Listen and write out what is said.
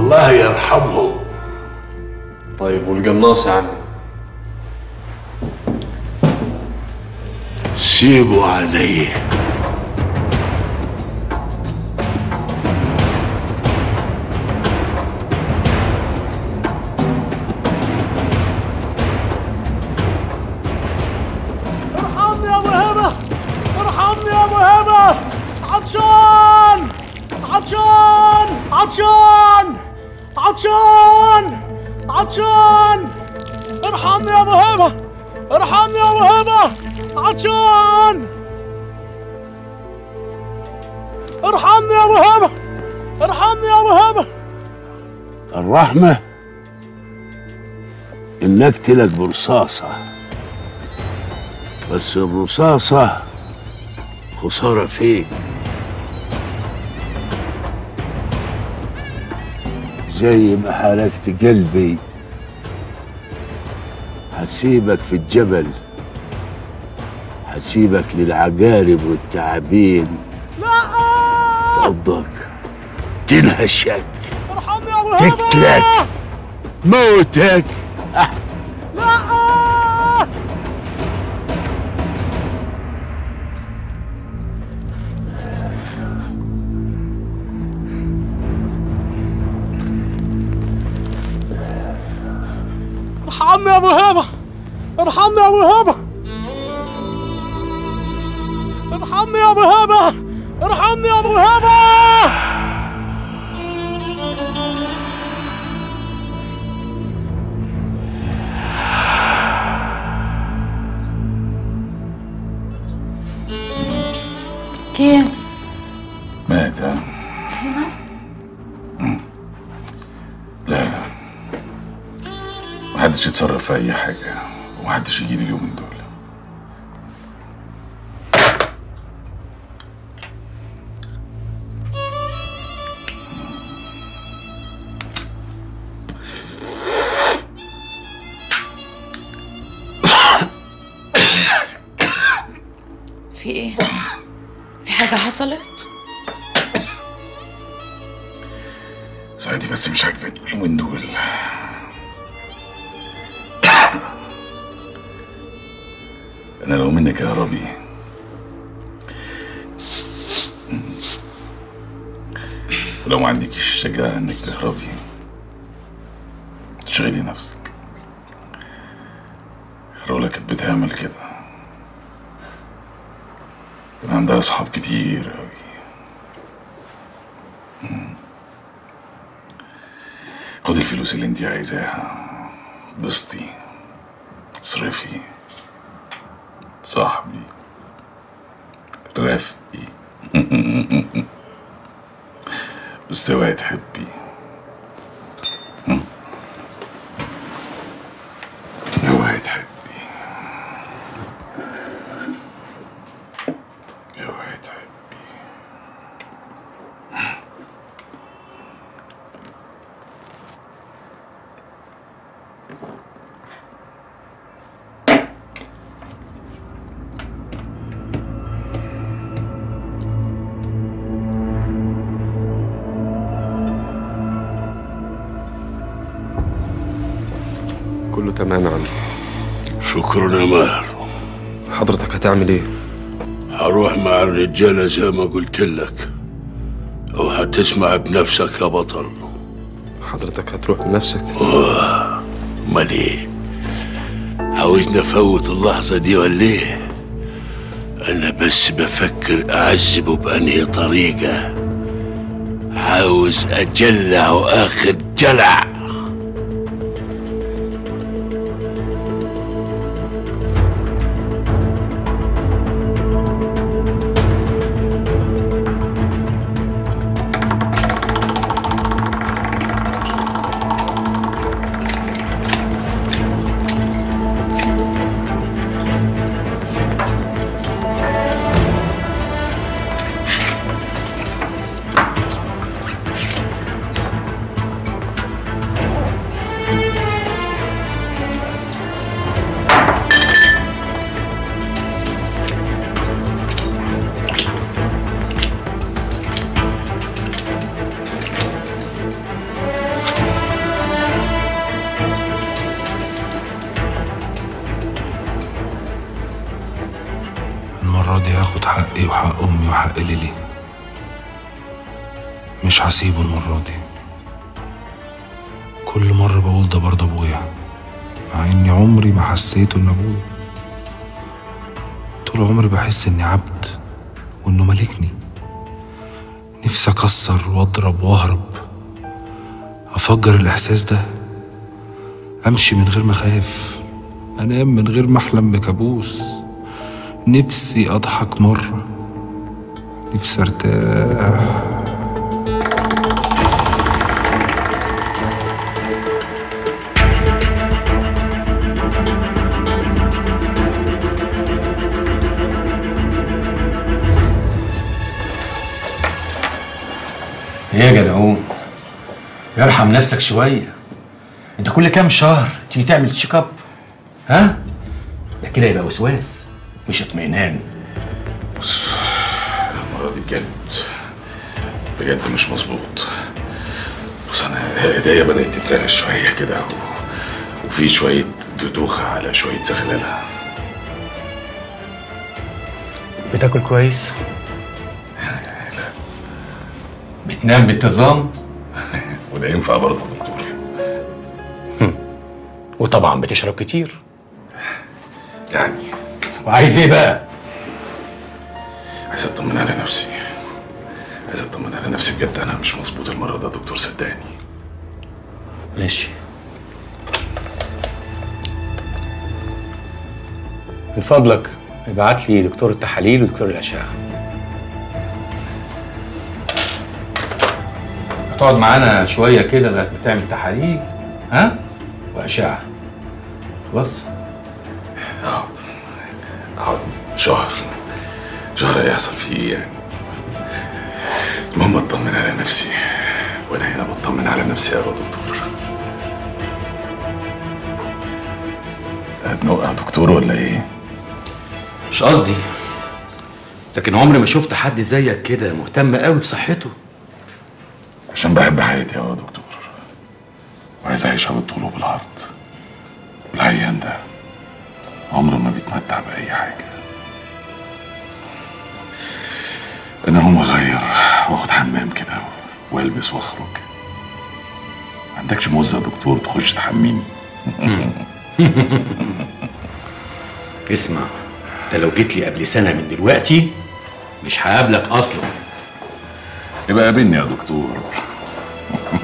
الله يرحمهم طيب والقناص يا عمي سيبوا عليه ارحمني يا ابو هبه ارحمني يا ابو هبه عطشان عطشان عطشان عطشان عطشان ارحمني يا ابو هبه ارحمني يا ابو هبه عطشان ارحمني يا ابو هبه ارحمني يا ابو هبه الرحمة إن أقتلك برصاصة بس الرصاصة خسارة فيك زي ما حركت قلبي هسيبك في الجبل هسيبك للعقارب والتعابين لا تعضك تنهشك ارحمني يا ابو هبه تقتلك موتك لا ارحمني يا ابو هبه ارحمني يا ابو هبه ارحمني يا ابو هبه ارحمني يا ابو هبه كيف؟ مات ها؟ مم. لا لا محدش يتصرف في أي حاجة ومحدش يجي لي اليومين دول في ايه؟ في حاجة حصلت؟ ساعتي بس مش عاجباني اليومين دول أنا لو منك يا ربي ولو ما عندكش الشجاعة إنك تهربي تشغلي نفسك رولا كانت بتعمل كده كان عندها أصحاب كتير أوي مم. خدي الفلوس اللي انت عايزاها بسطي اصرفي صاحبي رافقي بس اوعي تحبي هم؟ اوعي تحبي اوعي تحبي كله تمام يا عم شكرا يا ماهر حضرتك هتعمل ايه؟ هروح مع الرجالة زي ما قلت لك أو هتسمع بنفسك يا بطل حضرتك هتروح بنفسك أمال إيه؟ عاوزني أفوت اللحظة دي ولا إيه؟ أنا بس بفكر أعذبه بأنهي طريقة عاوز أجلع آخر جلع عمري هاخد حقي وحق امي وحق ليلي مش هسيبه المرة دي كل مرة بقول ده برضه ابويا مع اني عمري ما حسيته ان ابويا طول عمري بحس اني عبد وانه ملكني نفسي اكسر واضرب واهرب افجر الاحساس ده امشي من غير ما اخاف انام من غير ما احلم بكابوس نفسي اضحك مره نفسي ارتاح ايه يا جدعون ارحم نفسك شويه انت كل كام شهر تيجي تعمل تشيك اب ها ده كده يبقى وسواس مش اطمئنان المرة دي بجد بجد مش مظبوط بص انا ايديا بدأت تترعش شوية كده و... وفي شوية دودوخة على شوية زغللة بتاكل كويس بتنام بانتظام وده ينفع برضه يا دكتور وطبعا بتشرب كتير يعني وعايز ايه بقى عايز اطمن على نفسي عايز اطمن على نفسي بجد انا مش مظبوط المرة ده يا دكتور صدقني ماشي من فضلك ابعت لي دكتور التحاليل ودكتور الاشعه هتقعد معانا شويه كده لغايه ما تعمل تحاليل ها واشعه خلاص اقعد اقعد شهر شهر هيحصل فيه ايه يعني المهم اطمن على نفسي وانا هنا بطمن على نفسي يا دكتور هتنوقع دكتور ولا ايه؟ مش قصدي لكن عمري ما شفت حد زيك كده مهتم قوي بصحته عشان بحب حياتي يا دكتور وعايز اعيشها بالطول وبالعرض والعيان ده عمره ما بيتمتع بأي حاجة أنا هقوم أغير وآخد حمام كده وألبس وأخرج ما عندكش موزة يا دكتور تخش تحميني اسمع انت لو جيت لي قبل سنه من دلوقتي مش هقابلك اصلا يبقى قابلني يا دكتور